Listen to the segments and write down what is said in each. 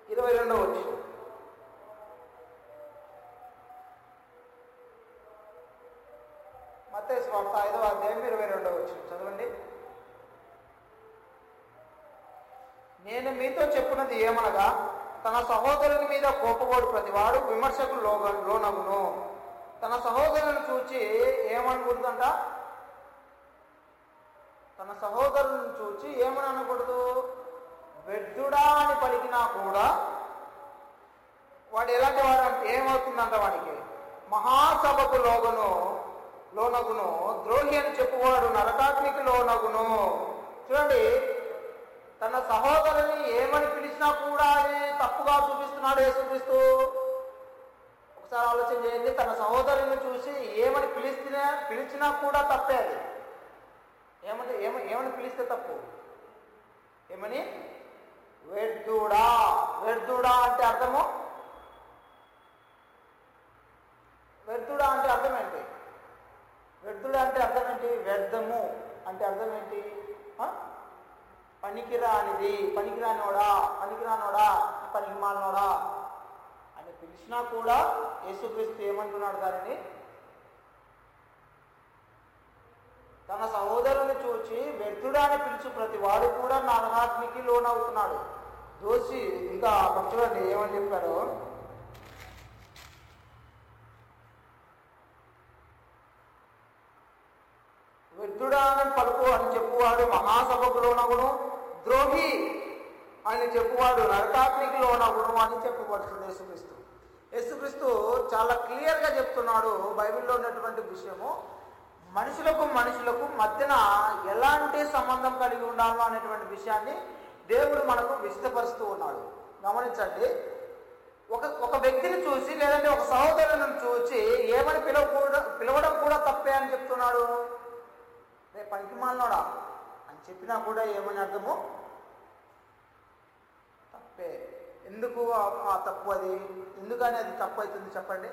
ఇరవై రెండవ వచ్చి మత్తయి వార్త ఐదవ అధ్యాయం ఇరవై రెండవ వచ్చి చదవండి నేను మీతో చెప్పినది ఏమనగా తన సహోదరుని మీద కోపగోడు ప్రతివాడు విమర్శకు లోగ లోనగును తన సహోదరుని చూచి ఏమనకూడదంట తన సహోదరుని చూచి ఏమని అనకూడదు వెడ్డుడా అని పలికినా కూడా వాడు ఎలాంటి వాడు అంటే ఏమవుతుందంట వాడికి మహాసభకు లోగును లోనగును ద్రోహి అని చెప్పువాడు నరకాగ్నికి లోనగును చూడండి తన సహోదరుని ఏమని పిలిచినా కూడా అది తప్పుగా చూపిస్తున్నాడు యేసుక్రీస్తు ఒకసారి ఆలోచన చేయండి తన సహోదరుని చూసి ఏమని పిలిచినా పిలిచినా కూడా తప్పే అది ఏమని ఏమని ఏమని పిలిస్తే తప్పు ఏమని వెడ్దుడా వెడ్దుడా అంటే అర్థము వ్యర్థుడా అంటే అర్థం ఏంటి వ్యర్థుడా అంటే అర్థం ఏంటి వ్యర్థము అంటే అర్థం ఏంటి ఆ? పనికిరానిది పనికిరానోడా పనికిరానోడా పనికి మాలినోడా అని పిలిచినా కూడా యేసుక్రీస్తు ఏమంటున్నాడు దానిని తన సహోదరుని చూచి వ్యర్థుడా అని పిలుచు ప్రతి వాడు కూడా నరకాగ్నికి లోనవుతున్నాడు దోషి ఇంకా అక్కడ చూడండి ఏమని చెప్పారు వ్యర్థుడానని పలుకు అని చెప్పువాడు మహాసభకు లోనగును ద్రోహి అని చెప్పువాడు నరకాగ్నికి లోనగును అని చెప్పబడుతుంది యేసుక్రీస్తు యేసుక్రీస్తు చాలా క్లియర్గా చెప్తున్నాడు బైబిల్లో ఉన్నటువంటి విషయము మనుషులకు మనుషులకు మధ్యన ఎలాంటి సంబంధం కలిగి ఉండాలో అనేటువంటి విషయాన్ని దేవుడు మనకు విశదపరుస్తూ ఉన్నాడు గమనించండి ఒక ఒక వ్యక్తిని చూసి లేదంటే ఒక సహోదరుని చూసి ఏమని పిలవకూడ పిలవడం కూడా తప్పే అని చెప్తున్నాడు రే పనికి మాలినోడా అని చెప్పినా కూడా ఏమని అర్థము తప్పే ఎందుకు ఆ- ఆ తప్పు అది ఎందుకని అది తప్పు అవుతుంది చెప్పండి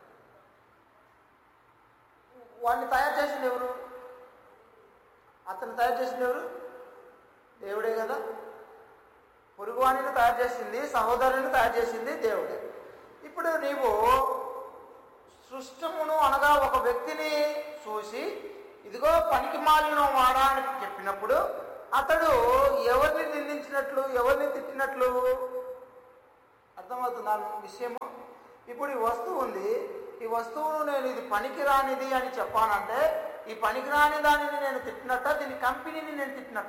వాడిని తయారు చేసింది ఎవరు అతను తయారు చేసింది ఎవరు దేవుడే కదా పొరుగువాణిని తయారు చేసింది సహోదరుని తయారు చేసింది దేవుడే ఇప్పుడు నీవు సృష్టమును అనగా ఒక వ్యక్తిని చూసి ఇదిగో పనికి మాలిన వాడా అని చెప్పినప్పుడు అతడు ఎవరిని నిందించినట్లు ఎవరిని తిట్టినట్లు అర్థమవుతుంది ఆ విషయము ఇప్పుడు ఈ వస్తువు ఉంది ఈ వస్తువును నేను ఇది పనికిరానిది అని చెప్పానంటే ఈ పనికిరాని దానిని నేను తిట్టినట్ట దీని కంపెనీని నేను తిట్టినట్ట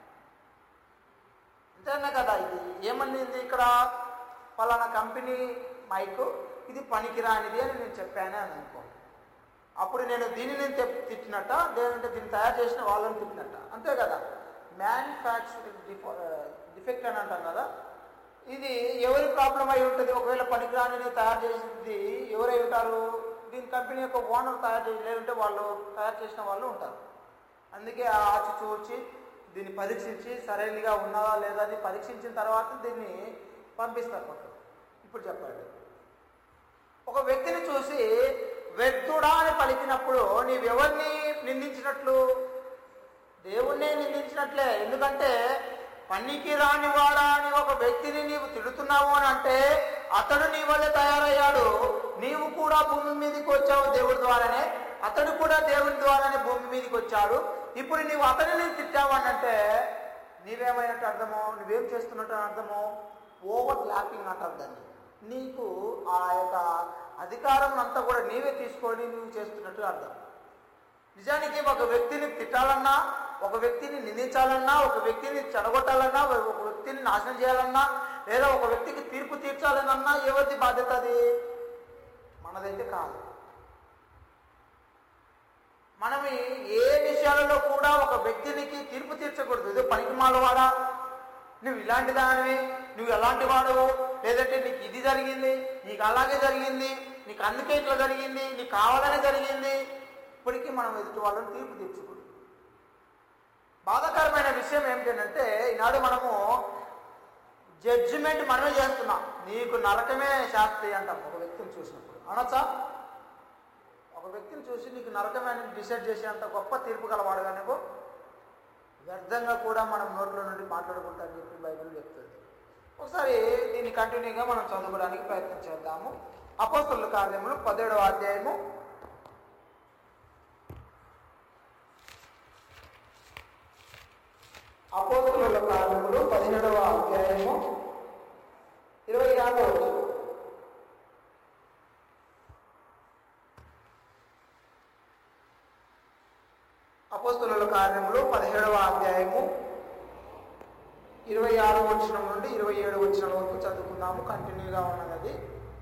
అంతేనా కదా ఇది ఏమనింది ఇక్కడ పలానా కంపెనీ మైక్ ఇది పనికిరానిది అని నేను చెప్పాను అని అనుకో అప్పుడు నేను దీనిని తెప్- తిట్టినట్ట లేదంటే దీన్ని తయారు చేసిన వాళ్ళని తిట్టినట్ట అంతే కదా మ్యానుఫ్యాక్చరింగ్ డిఫెక్ట్ అని అంటాం కదా ఇది ఎవరి ప్రాబ్లం అయి ఉంటుంది ఒకవేళ పనికిరానిని తయారు చేసింది ఎవరై ఉంటారు దీని కంపెనీ యొక్క ఓనర్ తయారు చేసి లేదంటే వాళ్ళు తయారు చేసిన వాళ్ళు ఉంటారు అందుకే ఆ ఆచి చూచి దీన్ని పరీక్షించి సరైనగా ఉన్నదా లేదా అని పరీక్షించిన తర్వాత దీన్ని పంపిస్తారు పక్కకు ఇప్పుడు చెప్పండి ఒక వ్యక్తిని చూసి వ్యక్తుడా అని పలికినప్పుడు నీవెవరిని నిందించినట్లు దేవుణ్ణే నిందించినట్లే ఎందుకంటే పనికి రాని వాడా అని ఒక వ్యక్తిని నీవు తిడుతున్నావు అని అంటే అతడు నీ వల్ల తయారయ్యాడు నీవు కూడా భూమి మీదకి వచ్చావు దేవుడి ద్వారానే అతడు కూడా దేవుని ద్వారానే భూమి మీదకి వచ్చాడు ఇప్పుడు నీవు అతడిని తిట్టావు అని అంటే నీవేమైనట్టు అర్థము నువ్వేం చేస్తున్నట్టు అర్థము ఓవర్ ల్యాపింగ్ అంటారు దాన్ని నీకు ఆ యొక్క అధికారం అంతా కూడా నీవే తీసుకొని నువ్వు చేస్తున్నట్టు అర్థం నిజానికి ఒక వ్యక్తిని తిట్టాలన్నా ఒక వ్యక్తిని నిందించాలన్నా ఒక వ్యక్తిని చెడగొట్టాలన్నా ఒక వ్యక్తిని నాశనం చేయాలన్నా లేదా ఒక వ్యక్తికి తీర్పు తీర్చాలనన్నా ఎవరిది బాధ్యత అది మనదైతే కాదు మనం ఈ- ఏ విషయాలలో కూడా ఒక వ్యక్తినికి తీర్పు తీర్చకూడదు ఏదో పనికి మాలవాడా నువ్వు ఇలాంటి దానివి నువ్వు ఎలాంటి వాడవు లేదంటే నీకు ఇది జరిగింది నీకు అలాగే జరిగింది నీకు అందుకే ఇట్లా జరిగింది నీకు కావాలనే జరిగింది ఇప్పటికీ మనం ఎదుటి వాళ్ళని తీర్పు తీర్చకూడదు బాధాకరమైన విషయం ఏమిటంటే ఈనాడు మనము జడ్జిమెంట్ మనమే చేస్తున్నాం నీకు నరకమే శాస్త్రి అంటాం ఒక వ్యక్తిని చూసినప్పుడు అనొచ్చా ఒక వ్యక్తిని చూసి నీకు నరకమే అని డిసైడ్ చేసేంత గొప్ప తీర్పు గలవాడుగా నువ్వు వ్యర్థంగా కూడా మనం నోట్లో నుండి మాట్లాడుకుంటా అని చెప్పి బైబిల్ చెప్తుంది ఒకసారి దీన్ని కంటిన్యూగా మనం చదువుకోవడానికి ప్రయత్నం చేద్దాము అపోస్తుల కార్యములు పదిహేడవ అధ్యాయము అపోస్తుల కార్యములు పదిహేడవ అధ్యాయము ఇరవై ఆరో వచనం. అపోస్తుల కార్యములు పదిహేడవ అధ్యాయము ఇరవై ఆరు వచనం నుండి ఇరవై ఏడు వచనం వరకు చదువుకున్నాము కంటిన్యూగా ఉన్నది అది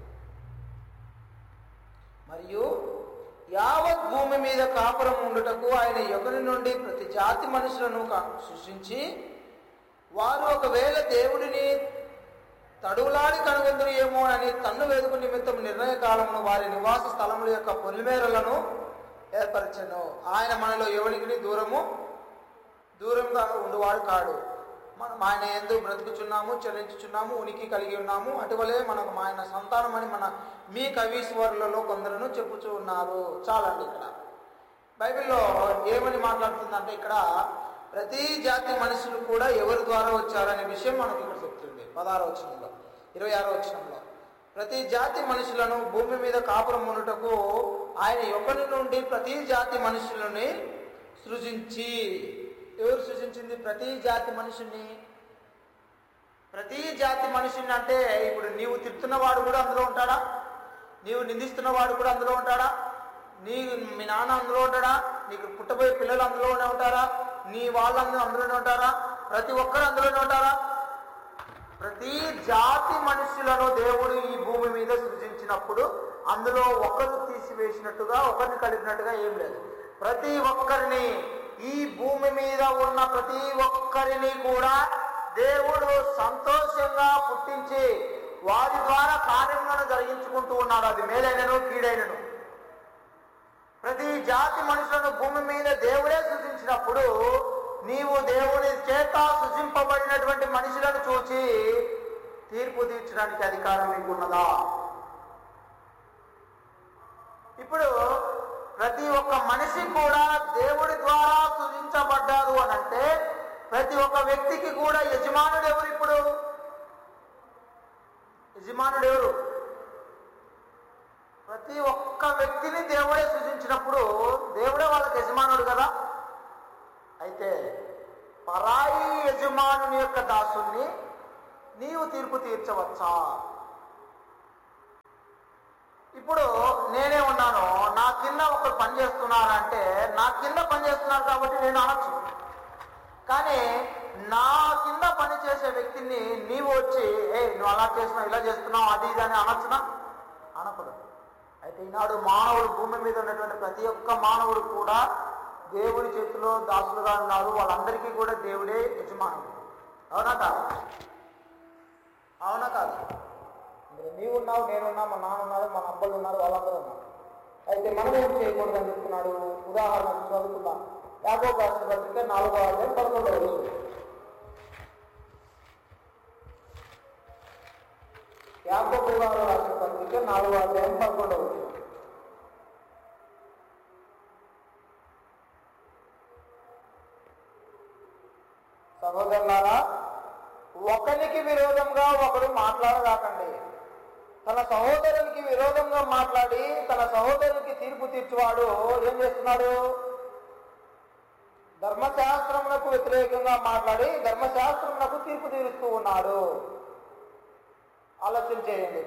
మరియు యావత్ భూమి మీద కాపురం ఉండుటకు ఆయన యొగని నుండి ప్రతి జాతి మనుషులను కా- సృష్టించి వారు ఒకవేళ దేవుడిని తడువులాడి కనుగొందరు ఏమో అని తన్ను వేదుకు నిమిత్తం నిర్ణయ కాలమును వారి నివాస స్థలముల యొక్క పొలిమేరలను ఏర్పరచను ఆయన మనలో ఎవరికి దూరము దూరంగా ఉండువాడు కాడు మనం ఆయన ఎందు బ్రతుకుచున్నాము చలించుచున్నాము ఉనికి కలిగి ఉన్నాము అటువలే మనకు ఆయన సంతానం అని మన మీ కవీశ్వరులలో కొందరును చెప్పుచూ ఉన్నారు చాలండి ఇక్కడ బైబిల్లో ఏమని మాట్లాడుతుందంటే ఇక్కడ ప్రతి జాతి మనుషులు కూడా ఎవరి ద్వారా వచ్చారనే విషయం మనకి ఇక్కడ చెప్తుంది పదహారో వచనంలో ఇరవై ఆరో వచనంలో ప్రతి జాతి మనుషులను భూమి మీద కాపురం ఉండుటకు ఆయన ఒకరి నుండి ప్రతి జాతి మనుషులని సృజించి ఎవరు సృజించింది ప్రతి జాతి మనుషుల్ని ప్రతి జాతి మనుషుల్ని అంటే ఇప్పుడు నీవు తిడుతున్నవాడు కూడా అందులో ఉంటాడా నీవు నిందిస్తున్నవాడు కూడా అందులో ఉంటాడా నీ మీ నాన్న అందులో ఉంటాడా నీకు పుట్టబోయే పిల్లలు అందులోనే ఉంటారా నీ వాళ్ళందరూ అందులోనే ఉంటారా ప్రతి ఒక్కరు అందులోనే ఉంటారా ప్రతి జాతి మనుషులను దేవుడు ఈ భూమి మీద సృజించినప్పుడు అందులో ఒకరు తీసివేసినట్టుగా ఒకరిని కలిపినట్టుగా ఏం లేదు ప్రతి ఒక్కరిని ఈ భూమి మీద ఉన్న ప్రతి ఒక్కరిని కూడా దేవుడు సంతోషంగా పుట్టించి వారి ద్వారా కార్యములను జరిగించుకుంటూ ఉన్నాడు అది మేలైనను కీడైనను ప్రతి జాతి మనుషులను భూమి మీద దేవుడే సృజించినప్పుడు నీవు దేవుని చేత సృజింపబడినటువంటి మనుషులను చూచి తీర్పు తీర్చడానికి అధికారం నీకున్నదా ఇప్పుడు ప్రతి ఒక్క మనిషి కూడా దేవుడి ద్వారా సృజించబడ్డారు అని అంటే ప్రతి ఒక్క వ్యక్తికి కూడా యజమానుడు ఎవరు ఇప్పుడు యజమానుడు ఎవరు ప్రతి ఒక్క వ్యక్తిని దేవుడే సృజించినప్పుడు దేవుడే వాళ్ళకి యజమానుడు కదా అయితే పరాయి యజమానుని యొక్క దాసుని నీవు తీర్పు తీర్చవచ్చా ఇప్పుడు నేనే ఉన్నాను నా కింద ఒకరు పని చేస్తున్నారంటే నా కింద పని చేస్తున్నారు కాబట్టి నేను అనొచ్చు కానీ నా కింద పని చేసే వ్యక్తిని నీవు వచ్చి ఏ నువ్వు అలా చేస్తున్నావు ఇలా చేస్తున్నావు అది ఇది అని అనొచ్చునా అనకూడదు అయితే ఈనాడు మానవుడు భూమి మీద ఉన్నటువంటి ప్రతి ఒక్క మానవుడు కూడా దేవుడి చేతిలో దాసులుగా ఉన్నారు వాళ్ళందరికీ కూడా దేవుడే యజమానుడు అవునా కాదు అవునా కాదు ఇందులో నీవున్నావు నేనున్నా మా నాన్న ఉన్నారు మా అబ్బలు ఉన్నారు వాళ్ళందరూ ఉన్నారు అయితే మనం ఏం చేయకూడదు అని చెప్తున్నాడు ఉదాహరణ చదువుకుందాం యాభో రాష్ట్ర పత్రిక నాలుగో అధ్యాయం పదకొండవ రోజు యాభో రాష్ట్ర పత్రిక నాలుగో అధ్యాయం పదకొండవ రోజు సహోదరులారా ఒకరికి విరోధంగా ఒకడు మాట్లాడదాకండి తన సహోదరునికి విరోధంగా మాట్లాడి తన సహోదరునికి తీర్పు తీర్చువాడు ఏం చేస్తున్నాడు ధర్మశాస్త్రమునకు వ్యతిరేకంగా మాట్లాడి ధర్మశాస్త్రమునకు తీర్పు తీరుస్తూ ఉన్నాడు ఆలోచన చేయండి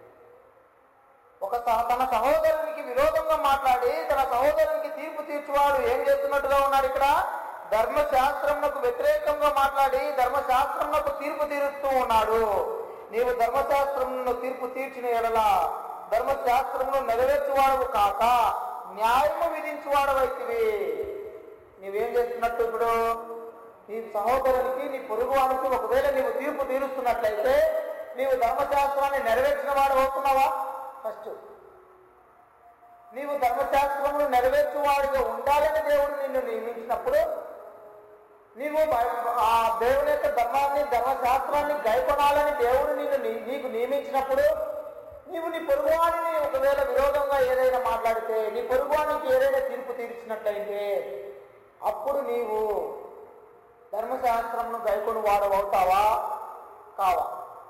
ఒక సహ తన సహోదరునికి విరోధంగా మాట్లాడి తన సహోదరునికి తీర్పు తీర్చువాడు ఏం చేస్తున్నట్టుగా ఉన్నాడు ఇక్కడ ధర్మశాస్త్రమునకు వ్యతిరేకంగా మాట్లాడి ధర్మశాస్త్రమునకు తీర్పు తీరుస్తూ ఉన్నాడు నీవు ధర్మశాస్త్రమును తీర్పు తీర్చిన ఎడల ధర్మశాస్త్రమును నెరవేర్చువాడవు కాక న్యాయము విధించువాడవైతివి నీవేం చేస్తున్నట్టు ఇప్పుడు నీ సహోదరునికి నీ పొరుగు వానికి ఒకవేళ నీవు తీర్పు తీరుస్తున్నట్లయితే నీవు ధర్మశాస్త్రాన్ని నెరవేర్చిన వాడు అవుతున్నావా ఫస్ట్ నీవు ధర్మశాస్త్రమును నెరవేర్చువాడిగా ఉండాలని దేవుడు నిన్ను నియమించినప్పుడు నీవు బై- ఆ దేవుని యొక్క ధర్మాన్ని ధర్మశాస్త్రాన్ని గైకొనాలని దేవుడు నిన్ను నీ- నీకు నియమించినప్పుడు నీవు నీ పొరుగువాడిని ఒకవేళ విరోధంగా ఏదైనా మాట్లాడితే నీ పొరుగువానికి ఏదైనా తీర్పు తీర్చినట్లయితే అప్పుడు నీవు ధర్మశాస్త్రమును గైకొని వాడవవుతావా కావా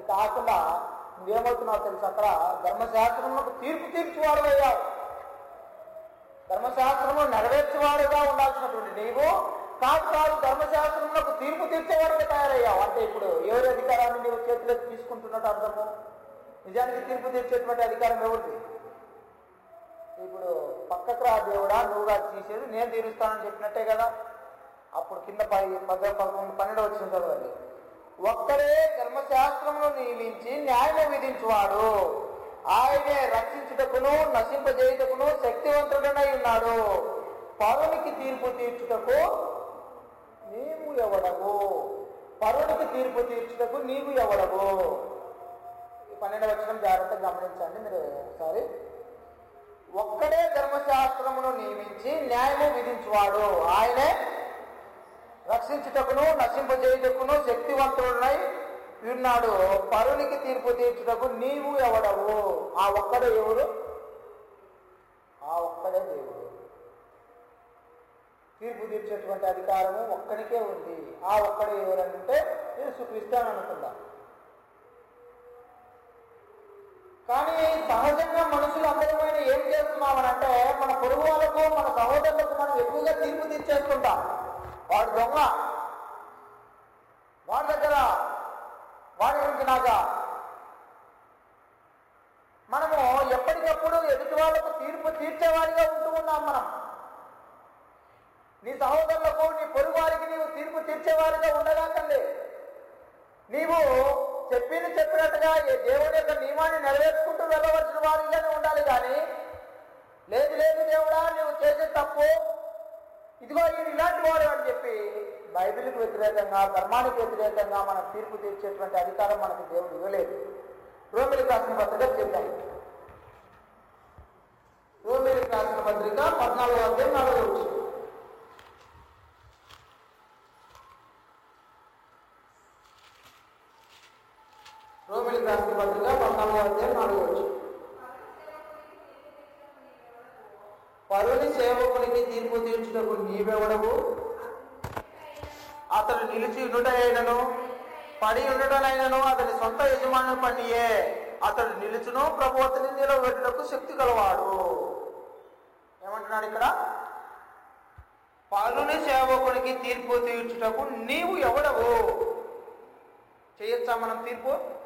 కాకుండా నువ్వేమవుతున్నావు తెలుసు అక్కడ ధర్మశాస్త్రంలో తీర్పు తీర్చివాడు అయ్యావు ధర్మశాస్త్రంలో నెరవేర్చేవాడుగా ఉండాల్సినటువంటి నీవు కాదు కాదు ధర్మశాస్త్రంలో తీర్పు తీర్చేవాడిగా తయారయ్యావు అంటే ఇప్పుడు ఎవరి అధికారాన్ని నీవు చేతిలోకి తీసుకుంటున్నట్టు అర్థము నిజానికి తీర్పు తీర్చేటువంటి అధికారం ఎవరిది ఇప్పుడు పక్కకు రా దేవుడా నువ్వుగా తీసేది నేను తీరుస్తానని చెప్పినట్టే కదా అప్పుడు కింద పై పద పదకొండు పన్నెండు వచ్చిన చదవండి ఒక్కడే ధర్మశాస్త్రమును నియమించి న్యాయము విధించువాడు ఆయనే రక్షించుటకును నశింపజేయుటకును శక్తివంతుడనై ఉన్నాడు పరునికి తీర్పు తీర్చుటకు నీవు ఎవడవు పరునికి తీర్పు తీర్చుటకు నీవు ఎవడవు ఈ పన్నెండు వచ్చిన జాగ్రత్తగా గమనించండి మీరు ఒకసారి ఒక్కడే ధర్మశాస్త్రమును నియమించి న్యాయము విధించువాడు ఆయనే రక్షించుటకును నశింపజేయుటకును శక్తివంతుడునై ఉన్నాడు పరునికి తీర్పు తీర్చుటకు నీవు ఎవడవు ఆ ఒక్కడే ఎవరు ఆ ఒక్కడే దేవుడు తీర్పు తీర్చేటువంటి అధికారము ఒక్కడికే ఉంది ఆ ఒక్కడే ఎవరంటే యేసుక్రీస్తు అని అనుకుందాం కానీ సహజంగా మనుషులు అందరమైన ఏం చేస్తున్నామనంటే మన పొరుగు వాళ్ళకు మన సహోదరులకు మనం ఎక్కువగా తీర్పు తీర్చేస్తుంటాం వాడు దొంగ వాడి దగ్గర వాడి గురించి నాగా మనము ఎప్పటికప్పుడు ఎదుటి వాళ్ళకు తీర్పు తీర్చేవాడిగా ఉంటూ ఉన్నాం మనం నీ సహోదరులకు నీ పొరుగు వారికి నీవు తీర్పు తీర్చేవాడిగా ఉండగాకండి నీవు చెప్పింది చెప్పినట్టుగా ఈ దేవుని యొక్క నియమాన్ని నెరవేర్చుకుంటూ వెళ్ళవలసిన వారిగానే ఉండాలి కానీ లేదు లేదు దేవుడా నువ్వు చేసే తప్పు ఇదిగో ఈయన ఇలాంటి వాడు అని చెప్పి బైబిల్కి వ్యతిరేకంగా ధర్మానికి వ్యతిరేకంగా మనం తీర్పు తీర్చేటువంటి అధికారం మనకు దేవుడు ఇవ్వలేదు రోమిలికి రాసిన పత్రిక చెప్తాం రోమిలికి రాసిన పత్రిక పద్నాలుగు అధ్యాయం నాలుగు వచ్చి రోమిలికి రాసిన పత్రిక పద్నాలుగు అధ్యాయం నాలుగు వచ్చి పరుని సేవకునికి తీర్పు తీర్చుటకు నీవెవడవు అతడు నిలిచి ఉండుటైనను పడి ఉండటనైనను అతని సొంత యజమానుల పనియే అతడు నిలుచును ప్రభు అతని నిలబెట్టుటకు శక్తి గలవాడు ఏమంటున్నాడు ఇక్కడ పరుని సేవకునికి తీర్పు తీర్చుటకు నీవు ఎవడవు చేయొచ్చా మనం తీర్పు